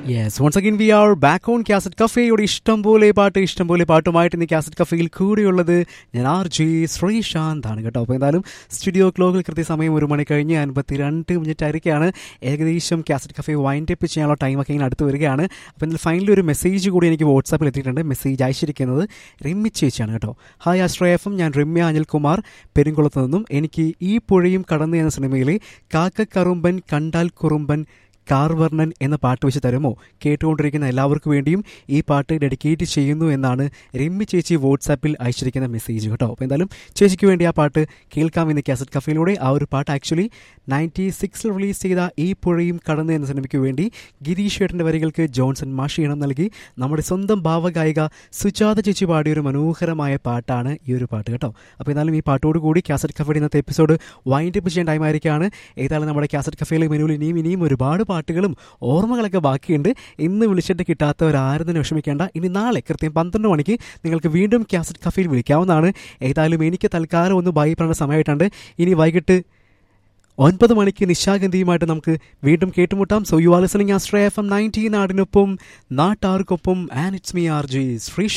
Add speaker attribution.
Speaker 1: yes once again we are back on cassette കഫേയുടെ ഇഷ്ടം പോലെ പാട്ട് ഇഷ്ടം പോലെ പാട്ടുമായിട്ട് ഇന്ന് കാസറ്റ് കഫേയിൽ കൂടെയുള്ളത് ഞാൻ ആർ ജി ശ്രീശാന്ത് ആണ് കേട്ടോ അപ്പോൾ എന്തായാലും സ്റ്റുഡിയോ ക്ലോക്കിൽ കൃത്യസമയം ഒരു മണി കഴിഞ്ഞ് അൻപത്തി രണ്ട് മിനിറ്റ് ആയിരിക്കുകയാണ് ഏകദേശം കാസറ്റ് കഫേ വൈൻഡ് അപ്പ് ചെയ്യാനുള്ള ടൈമൊക്കെ ഇങ്ങനെ അടുത്ത് വരികയാണ് അപ്പോൾ എന്നാൽ ഫൈനലി ഒരു മെസ്സേജ് കൂടി എനിക്ക് വാട്സാപ്പിൽ എത്തിയിട്ടുണ്ട് മെസ്സേജ് അയച്ചിരിക്കുന്നത് റിമ്മി ചേച്ചിയാണ് കേട്ടോ ഹായ് ആശ്രയഫം ഞാൻ രമ്യ അനിൽകുമാർ പെരുങ്കുളത്ത് നിന്നും എനിക്ക് ഈ പുഴയും കടന്നു എന്ന സിനിമയിലെ കാക്കക്കറുമ്പൻ കണ്ടാൽ കുറുമ്പൻ കാർവർണൻ എന്ന പാട്ട് വെച്ച് തരുമോ കേട്ടുകൊണ്ടിരിക്കുന്ന എല്ലാവർക്കും വേണ്ടിയും ഈ പാട്ട് ഡെഡിക്കേറ്റ് ചെയ്യുന്നു എന്നാണ് രമ്യ ചേച്ചി വാട്സാപ്പിൽ അയച്ചിരിക്കുന്ന മെസ്സേജ് കേട്ടോ അപ്പോൾ എന്തായാലും ചേച്ചിക്ക് വേണ്ടി ആ പാട്ട് കേൾക്കാം ഇന്ന് കാസറ്റ് കഫയിലൂടെ ആ ഒരു പാട്ട് ആക്ച്വലി നയൻറ്റി സിക്സിൽ റിലീസ് ചെയ്ത ഈ പുഴയും കടന്ന് എന്ന സിനിമയ്ക്ക് വേണ്ടി ഗിരീഷ് ഏട്ടൻ്റെ വരികൾക്ക് ജോൺസൺ മാഷി ഇണം നൽകി നമ്മുടെ സ്വന്തം ഭാവഗായിക സുജാത ചേച്ചി പാടിയ ഒരു മനോഹരമായ പാട്ടാണ് ഈ ഒരു പാട്ട് കേട്ടോ അപ്പോൾ എന്നാലും ഈ പാട്ടോട് കൂടി കാസറ്റ് കഫയുടെ ഇന്നത്തെ എപ്പിസോഡ് വൈൻഡ് അപ്പ് ചെയ്യാൻ ടൈമായിരിക്കുകയാണ് ഏതായാലും നമ്മുടെ കാസറ്റ് കഫയിലെ മെനുവിൽ ഇനിയും ഇനിയും ഒരുപാട് പാട്ടുകളും ഓർമ്മകളൊക്കെ ബാക്കിയുണ്ട് ഇന്ന് വിളിച്ചിട്ട് കിട്ടാത്തവരാരും തന്നെ വിഷമിക്കേണ്ട ഇനി നാളെ കൃത്യം പന്ത്രണ്ട് മണിക്ക് നിങ്ങൾക്ക് വീണ്ടും കാസറ്റ് കഫയിൽ വിളിക്കാവുന്നതാണ് ഏതായാലും എനിക്ക് തൽക്കാലം ഒന്ന് ബൈ പറയുന്ന സമയമായിട്ടുണ്ട് ഇനി വൈകിട്ട് ഒൻപത് മണിക്ക് നിശാഗന്ധിയുമായിട്ട് നമുക്ക് വീണ്ടും കേട്ടുമുട്ടാം so you are listening Astra F M nineteen നാടിനൊപ്പം നാട്ടാർക്കൊപ്പം and it's me R J Shri